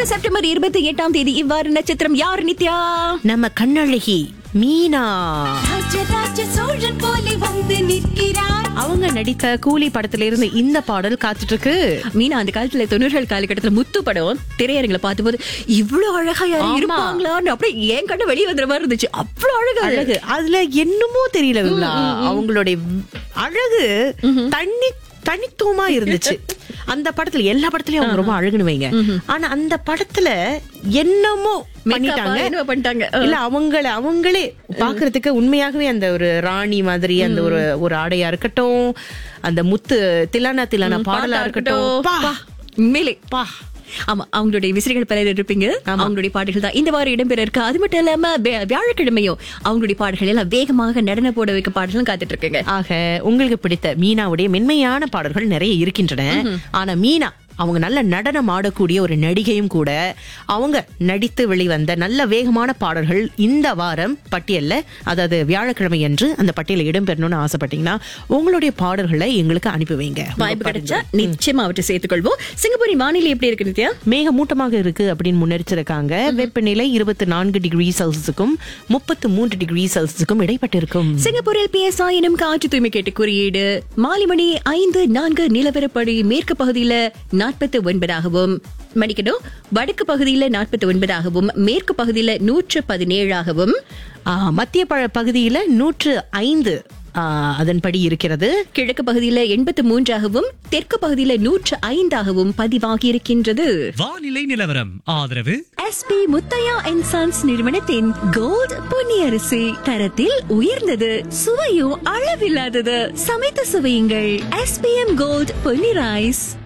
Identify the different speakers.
Speaker 1: September இருபத்தி எட்டாம் தேதி இவ்வாறு நட்சத்திரம் யார் நித்யா
Speaker 2: நம்ம கண்ணழகி மீனா
Speaker 3: ராஜராஜ சோழன் போலே வந்து நிற்கிறார்
Speaker 2: அவங்க நடித்த கூலி படத்துல இருந்து இந்த பாடல் காத்துட்டு இருக்கு
Speaker 1: மீனா அந்த காலத்துல தொண்ணூறுகள் காலகட்டத்துல முத்து படம் திரையரங்களை பார்த்தபோது இவ்வளவு அழகா யாரும்
Speaker 2: ஆமா.
Speaker 1: இருப்பாங்களான்னு அப்படியே என் கண்ணு வெளியே வந்த மாதிரி இருந்துச்சு அவ்வளவு அழகா
Speaker 2: அழகு அதுல என்னமோ தெரியல விமலா அவங்களுடைய அழகு தனி தனித்துவமா இருந்துச்சு அந்த படத்துல எல்லா படத்துலயும் அவங்க ரொம்ப அழகுன்னு வைங்க ஆனா அந்த படத்துல என்னமோ பண்ணிட்டாங்க
Speaker 1: என்ன பண்ணிட்டாங்க
Speaker 2: இல்ல அவங்கள அவங்களே பாக்குறதுக்கு உண்மையாகவே அந்த ஒரு ராணி மாதிரி அந்த ஒரு ஒரு ஆடையா இருக்கட்டும் அந்த முத்து தில்லானா தில்லானா பாடலா இருக்கட்டும் பா,
Speaker 1: உண்மையிலே பா ஆமா அவங்களுடைய விசிறிகள் பலர் இருப்பீங்க அவங்களுடைய பாடல்கள் தான் இந்த வாரம் இடம்பெற இருக்கு அது மட்டும் இல்லாம வே- வியாழக்கிழமையும் அவங்களுடைய பாடல்கள் எல்லாம் வேகமாக நடன போட வைக்க பாடல்களும் காத்துட்டு இருக்குங்க
Speaker 2: ஆக உங்களுக்கு பிடித்த மீனாவுடைய மென்மையான பாடல்கள் நிறைய இருக்கின்றன ஆனா மீனா அவங்க நல்ல நடனம் ஆடக்கூடிய ஒரு நடிகையும் கூட அவங்க நடித்து வெளிவந்த நல்ல வேகமான பாடல்கள் இந்த வாரம் பட்டியல்ல அதாவது வியாழக்கிழமை அன்று அந்த பட்டியலில் இடம்பெறணும்னு ஆசைப்பட்டீங்கன்னா உங்களுடைய பாடல்களை எங்களுக்கு அனுப்பி வைங்க
Speaker 1: வாய்ப்பு கிடைச்சா நிச்சயமா அவற்றை சேர்த்துக்கொள்வோம் சிங்கப்பூரின் வானிலை எப்படி இருக்கு நித்யா
Speaker 2: மேகமூட்டமாக இருக்கு அப்படின்னு முன்னெச்சரிக்காங்க வெப்பநிலை இருபத்தி நான்கு டிகிரி செல்சியஸுக்கும் முப்பத்து மூன்று டிகிரி செல்சியஸுக்கும் இடைப்பட்டிருக்கும்
Speaker 1: சிங்கப்பூரில் பிஎஸ்ஐ எனும் காற்று தூய்மை கேட்டு குறியீடு மாலை மணி ஐந்து நான்கு நிலவரப்படி மேற்கு பகுதியில நாற்பத்தி ஒன்பதாகவும் மணிக்கணும் வடக்கு பகுதியில நாற்பத்தி ஒன்பதாகவும் மேற்கு பகுதியில நூற்று பதினேழாகவும்
Speaker 2: ஆ, மத்திய ப- பகுதியில நூற்று ஐந்து ஆ, அதன்படி இருக்கிறது
Speaker 1: கிழக்கு பகுதியில எண்பத்து மூன்றாகவும் தெற்கு பகுதியில நூற்று ஐந்தாகவும் பதிவாகி இருக்கின்றது
Speaker 4: வானிலை நிலவரம் ஆதரவு
Speaker 1: எஸ்பி முத்தையா அண்ட் சன்ஸ் நிறுவனத்தின் கோல்ட் பொன்னியரிசி தரத்தில் உயர்ந்தது சுவையும் அளவில்லாதது சமைத்து சுவையுங்கள் எஸ்பிஎம் கோல்ட் பொன்னி ரைஸ்